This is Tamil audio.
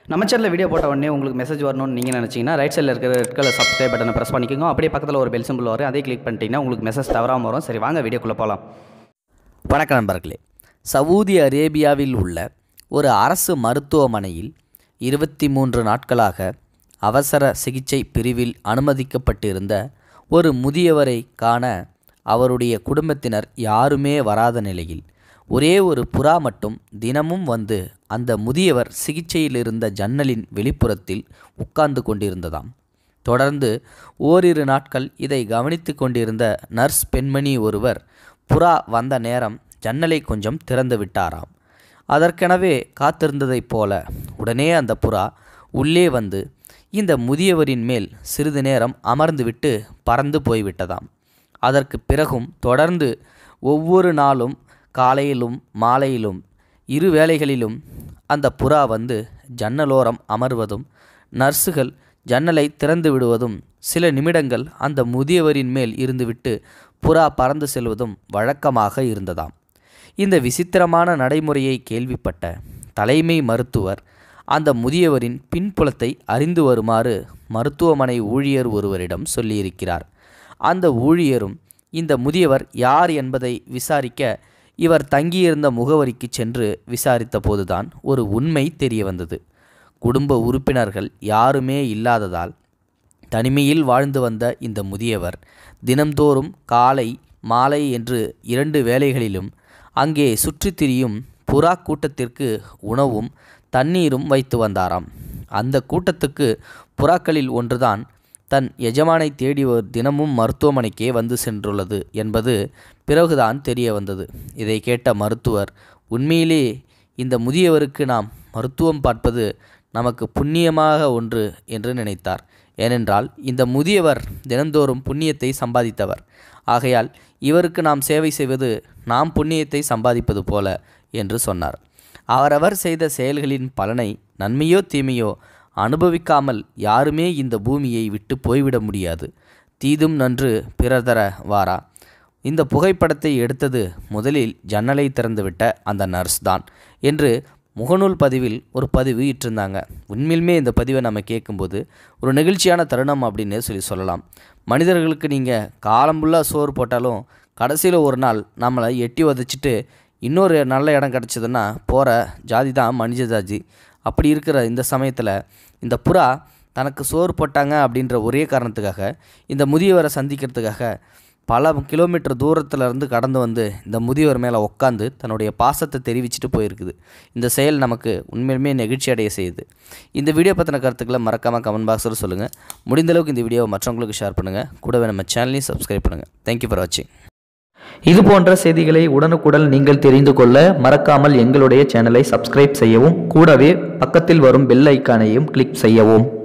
நம்ம சேனலில் வீடியோ போட்ட உடனே உங்களுக்கு மெசேஜ் வரணும்னு நீங்கள் நினச்சிங்கன்னா ரைட் சைடில் இருக்கிற ரெட் கலர் சப்ஸ்கிரைப் பட்டனை ப்ரெஸ் பண்ணிக்கோங்க அப்படியே பக்கத்தில் ஒரு பெல் சிம்பிள் வரும் அதே கிளிக் பண்ணிட்டீங்கன்னா உங்களுக்கு மெசேஜ் தவறாமல் வரும் சரி வாங்க வீடியோக்குள்ளே போகலாம் வணக்கம் நண்பர்களே சவூதி அரேபியாவில் உள்ள ஒரு அரசு மருத்துவமனையில் இருபத்தி மூன்று நாட்களாக அவசர சிகிச்சை பிரிவில் அனுமதிக்கப்பட்டிருந்த ஒரு முதியவரை காண அவருடைய குடும்பத்தினர் யாருமே வராத நிலையில் ஒரே ஒரு புறா மட்டும் தினமும் வந்து அந்த முதியவர் சிகிச்சையில் இருந்த ஜன்னலின் வெளிப்புறத்தில் உட்கார்ந்து கொண்டிருந்ததாம் தொடர்ந்து ஓரிரு நாட்கள் இதை கவனித்து கொண்டிருந்த நர்ஸ் பெண்மணி ஒருவர் புறா வந்த நேரம் ஜன்னலை கொஞ்சம் திறந்து விட்டாராம் அதற்கெனவே காத்திருந்ததைப் போல உடனே அந்த புறா உள்ளே வந்து இந்த முதியவரின் மேல் சிறிது நேரம் அமர்ந்துவிட்டு பறந்து போய்விட்டதாம் அதற்கு பிறகும் தொடர்ந்து ஒவ்வொரு நாளும் காலையிலும் மாலையிலும் இரு வேளைகளிலும் அந்த புறா வந்து ஜன்னலோரம் அமர்வதும் நர்ஸுகள் ஜன்னலை திறந்து விடுவதும் சில நிமிடங்கள் அந்த முதியவரின் மேல் இருந்துவிட்டு புறா பறந்து செல்வதும் வழக்கமாக இருந்ததாம் இந்த விசித்திரமான நடைமுறையை கேள்விப்பட்ட தலைமை மருத்துவர் அந்த முதியவரின் பின்புலத்தை அறிந்து வருமாறு மருத்துவமனை ஊழியர் ஒருவரிடம் சொல்லியிருக்கிறார் அந்த ஊழியரும் இந்த முதியவர் யார் என்பதை விசாரிக்க இவர் தங்கியிருந்த முகவரிக்கு சென்று விசாரித்த போதுதான் ஒரு உண்மை தெரிய வந்தது குடும்ப உறுப்பினர்கள் யாருமே இல்லாததால் தனிமையில் வாழ்ந்து வந்த இந்த முதியவர் தினம்தோறும் காலை மாலை என்று இரண்டு வேளைகளிலும் அங்கே சுற்றித் திரியும் புறா கூட்டத்திற்கு உணவும் தண்ணீரும் வைத்து வந்தாராம் அந்த கூட்டத்துக்கு புறாக்களில் ஒன்றுதான் தன் எஜமானை தேடி வ- தினமும் மருத்துவமனைக்கே வந்து சென்றுள்ளது என்பது பிறகுதான் தெரிய வந்தது இதை கேட்ட மருத்துவர் உண்மையிலே இந்த முதியவருக்கு நாம் மருத்துவம் பார்ப்பது நமக்கு புண்ணியமாக ஒன்று என்று நினைத்தார் ஏனென்றால் இந்த முதியவர் தினந்தோறும் புண்ணியத்தை சம்பாதித்தவர் ஆகையால் இவருக்கு நாம் சேவை செய்வது நாம் புண்ணியத்தை சம்பாதிப்பது போல என்று சொன்னார் அவரவர் செய்த செயல்களின் பலனை நன்மையோ தீமையோ அனுபவிக்காமல் யாருமே இந்த பூமியை விட்டு போய்விட முடியாது தீதும் நன்று பிறர் தர வாரா இந்த புகைப்படத்தை எடுத்தது முதலில் ஜன்னலை திறந்துவிட்ட அந்த நர்ஸ் தான் என்று முகநூல் பதிவில் ஒரு பதிவு இட்டிருந்தாங்க உண்மையிலுமே இந்த பதிவை நம்ம கேட்கும்போது ஒரு நெகிழ்ச்சியான தருணம் அப்படின்னு சொல்லி சொல்லலாம் மனிதர்களுக்கு நீங்கள் காலம்புல்லாக சோறு போட்டாலும் கடைசியில் ஒரு நாள் நம்மளை எட்டி உதச்சிட்டு இன்னொரு நல்ல இடம் கிடச்சிதுன்னா போகிற ஜாதி தான் மனித ஜாதி அப்படி இருக்கிற இந்த சமயத்தில் இந்த புறா தனக்கு சோறு போட்டாங்க அப்படின்ற ஒரே காரணத்துக்காக இந்த முதியவரை சந்திக்கிறதுக்காக பல கிலோமீட்டர் தூரத்தில் இருந்து கடந்து வந்து இந்த முதியவர் மேலே உட்காந்து தன்னுடைய பாசத்தை தெரிவிச்சிட்டு போயிருக்குது இந்த செயல் நமக்கு உண்மையிலுமே நெகிழ்ச்சி அடைய செய்யுது இந்த வீடியோ பற்றின கருத்துக்களை மறக்காமல் கமெண்ட் பாக்ஸில் சொல்லுங்கள் முடிந்த அளவுக்கு இந்த வீடியோவை மற்றவங்களுக்கு ஷேர் பண்ணுங்கள் கூடவே நம்ம சேனலையும் சப்ஸ்கிரைப் பண்ணுங்கள் தேங்க்யூ ஃபார் வாட்சிங் இது போன்ற செய்திகளை உடனுக்குடன் நீங்கள் தெரிந்து கொள்ள மறக்காமல் எங்களுடைய சேனலை சப்ஸ்கிரைப் செய்யவும் கூடவே பக்கத்தில் வரும் பெல் ஐக்கானையும் கிளிக் செய்யவும்